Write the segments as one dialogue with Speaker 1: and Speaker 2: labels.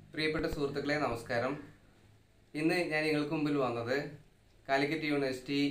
Speaker 1: പ്രിയപ്പെട്ട സുഹൃത്തുക്കളെ നമസ്കാരം ഇന്ന് ഞാൻ നിങ്ങൾക്ക് മുമ്പിൽ വന്നത് കാലിക്കറ്റ് യൂണിവേഴ്സിറ്റി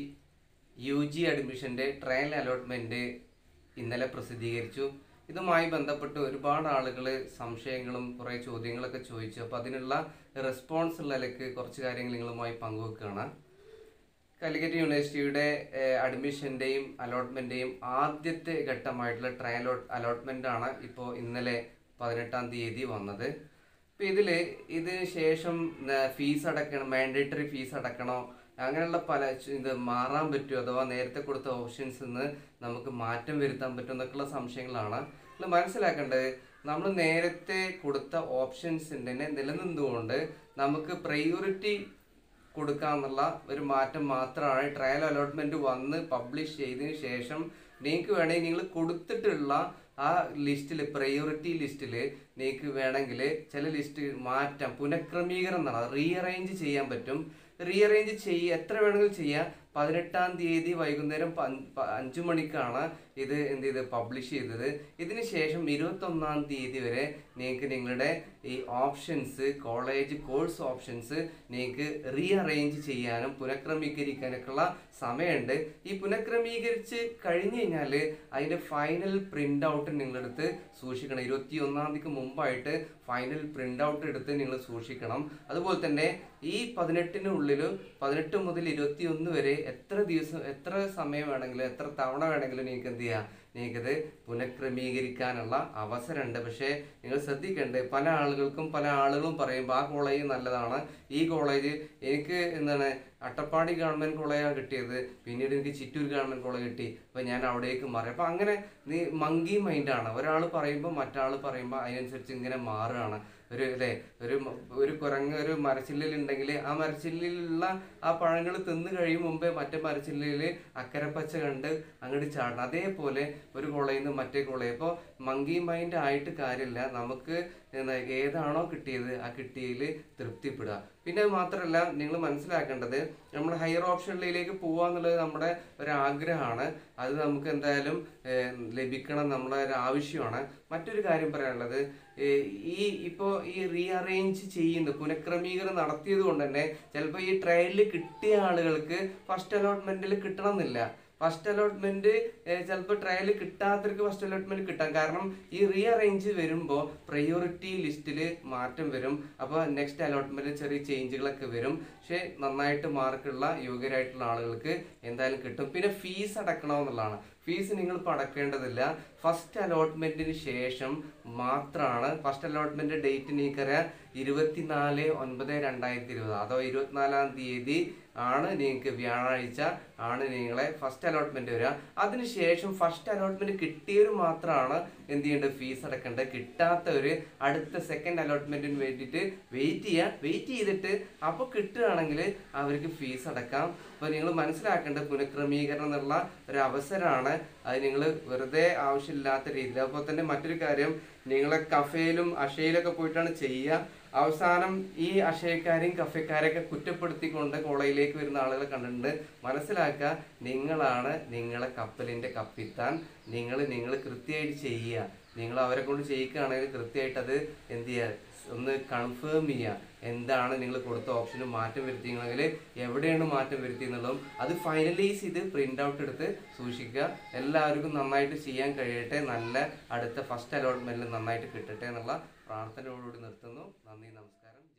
Speaker 1: യു ജി അഡ്മിഷൻ്റെ ട്രയൽ അലോട്ട്മെൻറ്റ് ഇന്നലെ പ്രസിദ്ധീകരിച്ചു ഇതുമായി ബന്ധപ്പെട്ട് ഒരുപാട് ആളുകൾ സംശയങ്ങളും കുറേ ചോദ്യങ്ങളൊക്കെ ചോദിച്ചു അപ്പോൾ അതിനുള്ള റെസ്പോൺസ് ഉള്ള നിലയ്ക്ക് കുറച്ച് കാര്യങ്ങൾ നിങ്ങളുമായി പങ്കുവെക്കുകയാണ് കാലിക്കറ്റ് യൂണിവേഴ്സിറ്റിയുടെ അഡ്മിഷൻ്റെയും അലോട്ട്മെൻറ്റേയും ആദ്യത്തെ ഘട്ടമായിട്ടുള്ള ട്രയൽ അലോട്ട്മെൻ്റ് ആണ് ഇപ്പോൾ ഇന്നലെ പതിനെട്ടാം തീയതി വന്നത് അപ്പോൾ ഇതിൽ ഇതിന് ശേഷം ഫീസ് അടക്കണം മാൻഡേറ്ററി ഫീസ് അടക്കണോ അങ്ങനെയുള്ള പല ചു- ഇത് മാറാൻ പറ്റുമോ അഥവാ നേരത്തെ കൊടുത്ത ഓപ്ഷൻസ് നിന്ന് നമുക്ക് മാറ്റം വരുത്താൻ പറ്റുമോ എന്നൊക്കെയുള്ള സംശയങ്ങളാണ് നിങ്ങൾ മനസ്സിലാക്കേണ്ടത് നമ്മൾ നേരത്തെ കൊടുത്ത ഓപ്ഷൻസിൻ്റെ നിലനിന്നുകൊണ്ട് നമുക്ക് പ്രയോറിറ്റി കൊടുക്കാന്നുള്ള ഒരു മാറ്റം മാത്രമാണ് ട്രയൽ അലോട്ട്മെന്റ് വന്ന് പബ്ലിഷ് ചെയ്തതിന് ശേഷം നിങ്ങൾക്ക് വേണമെങ്കിൽ നിങ്ങൾ കൊടുത്തിട്ടുള്ള ആ ലിസ്റ്റിൽ പ്രയോറിറ്റി ലിസ്റ്റിൽ നിങ്ങൾക്ക് വേണമെങ്കിൽ ചില ലിസ്റ്റ് മാറ്റാം പുനഃക്രമീകരണം എന്നാണ് റീഅറേഞ്ച് ചെയ്യാൻ പറ്റും റീഅറേഞ്ച് ചെയ്യുക എത്ര വേണമെങ്കിലും ചെയ്യാം പതിനെട്ടാം തീയതി വൈകുന്നേരം പ- പ- അഞ്ചു മണിക്കാണ് ഇത് എന്ത് ചെയ്ത് പബ്ലിഷ് ചെയ്തത് ഇതിന് ശേഷം ഇരുപത്തൊന്നാം തീയതി വരെ നിങ്ങൾക്ക് നിങ്ങളുടെ ഈ ഓപ്ഷൻസ് കോളേജ് കോഴ്സ് ഓപ്ഷൻസ് നിങ്ങൾക്ക് റീഅറേഞ്ച് ചെയ്യാനും പുനഃക്രമീകരിക്കാനൊക്കെയുള്ള സമയമുണ്ട് ഈ പുനഃക്രമീകരിച്ച് കഴിഞ്ഞ് കഴിഞ്ഞാൽ അതിൻ്റെ ഫൈനൽ പ്രിൻ്റ് ഔട്ട് നിങ്ങളെടുത്ത് സൂക്ഷിക്കണം ഇരുപത്തി ഒന്നാം തീയതിക്ക് മുമ്പായിട്ട് ഫൈനൽ പ്രിൻ്റ് ഔട്ട് എടുത്ത് നിങ്ങൾ സൂക്ഷിക്കണം അതുപോലെ തന്നെ ഈ പതിനെട്ടിനുള്ളിൽ പതിനെട്ട് മുതൽ ഇരുപത്തി ഒന്ന് വരെ എത്ര ദിവസം എത്ര സമയം വേണമെങ്കിലും എത്ര തവണ വേണമെങ്കിലും നിങ്ങൾക്ക് എന്ത് ചെയ്യാം നിങ്ങൾക്കത് പുനഃക്രമീകരിക്കാനുള്ള അവസരമുണ്ട് പക്ഷേ നിങ്ങൾ ശ്രദ്ധിക്കേണ്ടത് പല ആളുകൾക്കും പല ആളുകളും പറയുമ്പോൾ ആ കോളേജ് നല്ലതാണ് ഈ കോളേജ് എനിക്ക് എന്താണ് അട്ടപ്പാടി ഗവൺമെന്റ് കോളേജാണ് കിട്ടിയത് പിന്നീട് എനിക്ക് ചിറ്റൂർ ഗവൺമെന്റ് കോളേജ് കിട്ടി അപ്പോൾ ഞാൻ അവിടേക്ക് മാറി അപ്പോൾ അങ്ങനെ നീ മങ്കി മൈൻഡാണ് ഒരാൾ പറയുമ്പോൾ മറ്റാൾ പറയുമ്പോൾ അതിനനുസരിച്ച് ഇങ്ങനെ മാറുകയാണ് ഒരു അല്ലേ ഒരു മ- ഒരു കുരങ്ങ് ഒരു മരച്ചില്ലിൽ ഉണ്ടെങ്കിൽ ആ മരച്ചില്ലിലുള്ള ആ പഴങ്ങൾ തിന്ന് കഴിയും മുമ്പേ മറ്റേ മരച്ചില്ലിൽ അക്കരപ്പച്ച കണ്ട് അങ്ങോട്ട് ചാടണം അതേപോലെ ഒരു കോളേജിൽ നിന്ന് മറ്റേ കോളേജ് ഇപ്പോൾ മങ്കി മൈൻഡ് ആയിട്ട് കാര്യമില്ല നമുക്ക് എന്താ ഏതാണോ കിട്ടിയത് ആ കിട്ടിയതിൽ തൃപ്തിപ്പെടുക പിന്നെ അത് മാത്രമല്ല നിങ്ങൾ മനസ്സിലാക്കേണ്ടത് നമ്മൾ ഹയർ ഓപ്ഷനിലേക്ക് പോവുക എന്നുള്ളത് നമ്മുടെ ഒരു ആഗ്രഹമാണ് അത് നമുക്ക് എന്തായാലും ഏഹ്, ലഭിക്കണം നമ്മുടെ ഒരു ആവശ്യമാണ് മറ്റൊരു കാര്യം പറയാനുള്ളത് ഏഹ്, ഈ ഇപ്പോൾ ഈ റീഅറേഞ്ച് ചെയ്യുന്നത് പുനഃക്രമീകരണം നടത്തിയത് കൊണ്ട് തന്നെ ചിലപ്പോൾ ഈ ട്രയലിൽ കിട്ടിയ ആളുകൾക്ക് ഫസ്റ്റ് അലോട്ട്മെന്റിൽ കിട്ടണമെന്നില്ല ഫസ്റ്റ് അലോട്ട്മെന്റ് ചിലപ്പോൾ ട്രയൽ കിട്ടാത്തവർക്ക് ഫസ്റ്റ് അലോട്ട്മെന്റ് കിട്ടാം കാരണം ഈ റീഅറേഞ്ച് വരുമ്പോൾ പ്രയോറിറ്റി ലിസ്റ്റിൽ മാറ്റം വരും അപ്പോൾ നെക്സ്റ്റ് അലോട്ട്മെന്റ് ചെറിയ ചേഞ്ചുകളൊക്കെ വരും പക്ഷേ നന്നായിട്ട് മാർക്കുള്ള യോഗ്യരായിട്ടുള്ള ആളുകൾക്ക് എന്തായാലും കിട്ടും പിന്നെ ഫീസ് അടക്കണമെന്നുള്ളതാണ് ഫീസ് നിങ്ങൾ ഇപ്പോൾ അടക്കേണ്ടതില്ല ഫസ്റ്റ് അലോട്ട്മെന്റിന് ശേഷം മാത്രമാണ് ഫസ്റ്റ് അലോട്ട്മെന്റ് ഡേറ്റ് നീക്കറിയാൻ ഇരുപത്തിനാല് ഒൻപത് രണ്ടായിരത്തി ഇരുപത് അതോ ഇരുപത്തിനാലാം തീയതി ആണ് നിങ്ങൾക്ക് വ്യാഴാഴ്ച ആണ് നിങ്ങളെ ഫസ്റ്റ് അലോട്ട്മെന്റ് വരിക അതിനുശേഷം ഫസ്റ്റ് അലോട്ട്മെന്റ് കിട്ടിയവർ മാത്രമാണ് എന്ത് ചെയ്യേണ്ടത് ഫീസ് അടക്കേണ്ടത് കിട്ടാത്തവർ അടുത്ത സെക്കൻഡ് അലോട്ട്മെന്റിന് വേണ്ടിയിട്ട് വെയിറ്റ് ചെയ്യുക വെയിറ്റ് ചെയ്തിട്ട് അപ്പോൾ കിട്ടുകയാണെങ്കിൽ അവർക്ക് ഫീസ് അടക്കാം അപ്പോൾ നിങ്ങൾ മനസ്സിലാക്കേണ്ടത് പുനഃക്രമീകരണം എന്നുള്ള ഒരു അവസരമാണ് അത് നിങ്ങൾ വെറുതെ ആവശ്യമില്ലാത്ത രീതിയിൽ അപ്പോൾ തന്നെ മറ്റൊരു കാര്യം നിങ്ങളെ കഫേയിലും അഷയിലൊക്കെ പോയിട്ടാണ് ചെയ്യുക അവസാനം ഈ അഷയക്കാരെയും കഫേക്കാരെയൊക്കെ കുറ്റപ്പെടുത്തിക്കൊണ്ട് കോളേജിലേക്ക് വരുന്ന ആളുകളെ കണ്ടിട്ടുണ്ട് മനസ്സിലാക്കുക നിങ്ങളാണ് നിങ്ങളെ കപ്പലിന്റെ കപ്പിത്താൻ നിങ്ങൾ നിങ്ങൾ കൃത്യമായിട്ട് ചെയ്യുക നിങ്ങൾ അവരെ കൊണ്ട് ചെയ്യിക്കുകയാണെങ്കിൽ കൃത്യമായിട്ട് അത് എന്ത് ചെയ്യുക ഒന്ന് കൺഫേം ചെയ്യുക എന്താണ് നിങ്ങൾ കൊടുത്ത ഓപ്ഷന് മാറ്റം വരുത്തിയെങ്കിൽ എവിടെയാണ് മാറ്റം വരുത്തിയെന്നുള്ളതും അത് ഫൈനലൈസ് ചെയ്ത് പ്രിന്റ് ഔട്ട് എടുത്ത് സൂക്ഷിക്കുക എല്ലാവർക്കും നന്നായിട്ട് ചെയ്യാൻ കഴിയട്ടെ നല്ല അടുത്ത ഫസ്റ്റ് അലോട്ട്മെന്റിൽ നന്നായിട്ട് കിട്ടട്ടെ എന്നുള്ള പ്രാർത്ഥനയോടുകൂടി നിർത്തുന്നു നന്ദി നമസ്കാരം